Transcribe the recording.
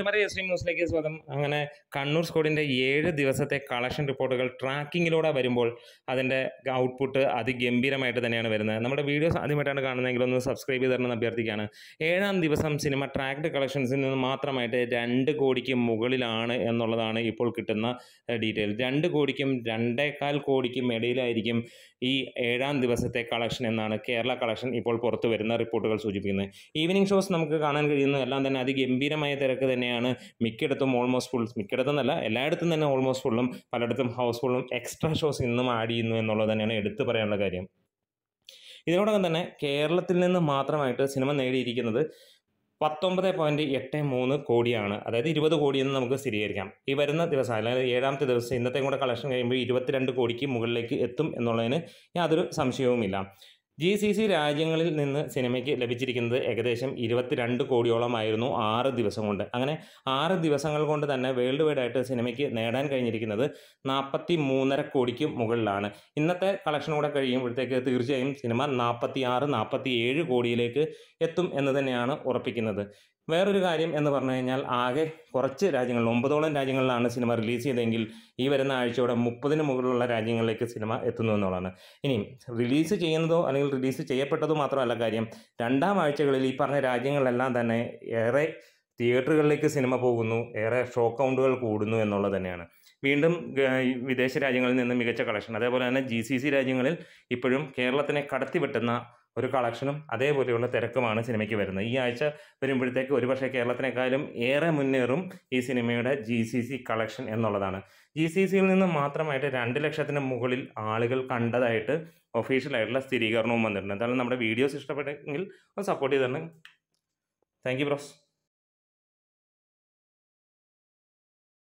മറ്റു എസ് ന്യൂസിലേക്ക് സ്വാഗതം അങ്ങനെ കണ്ണൂർ സ്കോഡിൻ്റെ ഏഴ് ദിവസത്തെ കളക്ഷൻ റിപ്പോർട്ടുകൾ ട്രാക്കിങ്ങിലൂടെ വരുമ്പോൾ അതിൻ്റെ ഔട്ട്പുട്ട് അതിഗംഭീരമായിട്ട് തന്നെയാണ് വരുന്നത് നമ്മുടെ വീഡിയോസ് ആദ്യമായിട്ടാണ് കാണുന്നതെങ്കിൽ ഒന്ന് സബ്സ്ക്രൈബ് ചെയ്ത് തരണം അഭ്യർത്ഥിക്കുകയാണ് ഏഴാം ദിവസം സിനിമ ട്രാക്ഡ് കളക്ഷൻസിൽ നിന്ന് മാത്രമായിട്ട് രണ്ട് കോടിക്ക് മുകളിലാണ് എന്നുള്ളതാണ് ഇപ്പോൾ കിട്ടുന്ന ഡീറ്റെയിൽ രണ്ട് കോടിക്കും രണ്ടേകാൽ കോടിക്കും ഇടയിലായിരിക്കും ഈ ഏഴാം ദിവസത്തെ കളക്ഷൻ എന്നാണ് കേരള കളക്ഷൻ ഇപ്പോൾ പുറത്തു വരുന്ന റിപ്പോർട്ടുകൾ സൂചിപ്പിക്കുന്നത് ഈവനിങ് ഷോസ് നമുക്ക് കാണാൻ കഴിയുന്ന എല്ലാം തന്നെ അതിഗംഭീരമായ തിരക്ക് തന്നെയാണ് മിക്കയിടത്തും ഓൾമോസ്റ്റ് ഫുൾ മിക്കയിടത്തും എന്നല്ല എല്ലായിടത്തും തന്നെ ഓൾമോസ്റ്റ് ഫുള്ളും പലയിടത്തും ഹൗസ്ഫുള്ളും എക്സ്ട്രാ ഷോസ് ഇന്നും ആഡ് ചെയ്യുന്നു എന്നുള്ളത് തന്നെയാണ് എടുത്തു പറയാനുള്ള കാര്യം ഇതിനോടകം തന്നെ കേരളത്തിൽ നിന്ന് മാത്രമായിട്ട് സിനിമ നേടിയിരിക്കുന്നത് പത്തൊമ്പത് പോയിൻറ്റ് എട്ട് മൂന്ന് കോടിയാണ് അതായത് ഇരുപത് കോടിയെന്ന് നമുക്ക് സ്ഥിരീകരിക്കാം ഈ വരുന്ന ദിവസം അതായത് ഏഴാമത്തെ ദിവസം ഇന്നത്തെ കൂടെ കളക്ഷൻ കഴിയുമ്പോൾ ഇരുപത്തിരണ്ട് കോടിക്ക് മുകളിലേക്ക് എത്തും എന്നുള്ളതിന് യാതൊരു സംശയവുമില്ല ജി സി സി രാജ്യങ്ങളിൽ നിന്ന് സിനിമയ്ക്ക് ലഭിച്ചിരിക്കുന്നത് ഏകദേശം ഇരുപത്തിരണ്ട് കോടിയോളമായിരുന്നു ആറ് ദിവസം കൊണ്ട് അങ്ങനെ ആറ് ദിവസങ്ങൾ കൊണ്ട് തന്നെ വേൾഡ് വൈഡ് ആയിട്ട് സിനിമയ്ക്ക് നേടാൻ കഴിഞ്ഞിരിക്കുന്നത് നാൽപ്പത്തി മൂന്നര കോടിക്ക് മുകളിലാണ് ഇന്നത്തെ കളക്ഷൻ കൂടെ കഴിയുമ്പോഴത്തേക്ക് തീർച്ചയായും സിനിമ നാൽപ്പത്തി ആറ് നാൽപ്പത്തി ഏഴ് കോടിയിലേക്ക് എത്തും എന്ന് തന്നെയാണ് ഉറപ്പിക്കുന്നത് വേറൊരു കാര്യം എന്ന് പറഞ്ഞു കഴിഞ്ഞാൽ ആകെ കുറച്ച് രാജ്യങ്ങളിൽ ഒമ്പതോളം രാജ്യങ്ങളിലാണ് സിനിമ റിലീസ് ചെയ്തതെങ്കിൽ ഈ വരുന്ന ആഴ്ചയോടെ മുപ്പതിന് മുകളിലുള്ള രാജ്യങ്ങളിലേക്ക് സിനിമ എത്തുന്നു എന്നുള്ളതാണ് ഇനി റിലീസ് ചെയ്യുന്നതോ അല്ലെങ്കിൽ റിലീസ് ചെയ്യപ്പെട്ടതോ മാത്രമല്ല കാര്യം രണ്ടാം ആഴ്ചകളിൽ ഈ പറഞ്ഞ രാജ്യങ്ങളിലെല്ലാം തന്നെ ഏറെ തിയേറ്ററുകളിലേക്ക് സിനിമ പോകുന്നു ഏറെ ഷോ കൗണ്ടുകൾ കൂടുന്നു എന്നുള്ളത് തന്നെയാണ് വീണ്ടും ഗ- ഈ വിദേശ രാജ്യങ്ങളിൽ നിന്ന് മികച്ച കളക്ഷൻ അതേപോലെ തന്നെ ജി സി സി രാജ്യങ്ങളിൽ ഇപ്പോഴും കേരളത്തിനെ കടത്തിവെട്ടുന്ന ഒരു കളക്ഷനും അതേപോലെയുള്ള തിരക്കുമാണ് സിനിമയ്ക്ക് വരുന്നത് ഈ ആഴ്ച വരുമ്പോഴത്തേക്ക് ഒരുപക്ഷെ കേരളത്തിനേക്കാളും ഏറെ മുന്നേറും ഈ സിനിമയുടെ ജി സി സി കളക്ഷൻ എന്നുള്ളതാണ് ജി സി സിയിൽ നിന്ന് മാത്രമായിട്ട് രണ്ട് ലക്ഷത്തിന് മുകളിൽ ആളുകൾ കണ്ടതായിട്ട് ഒഫീഷ്യലായിട്ടുള്ള സ്ഥിരീകരണവും വന്നിട്ടുണ്ട് എന്തായാലും നമ്മുടെ വീഡിയോസ് ഇഷ്ടപ്പെട്ടെങ്കിൽ ഒന്ന് സപ്പോർട്ട് ചെയ്തിട്ടുണ്ട് താങ്ക് യു ബ്രോസ്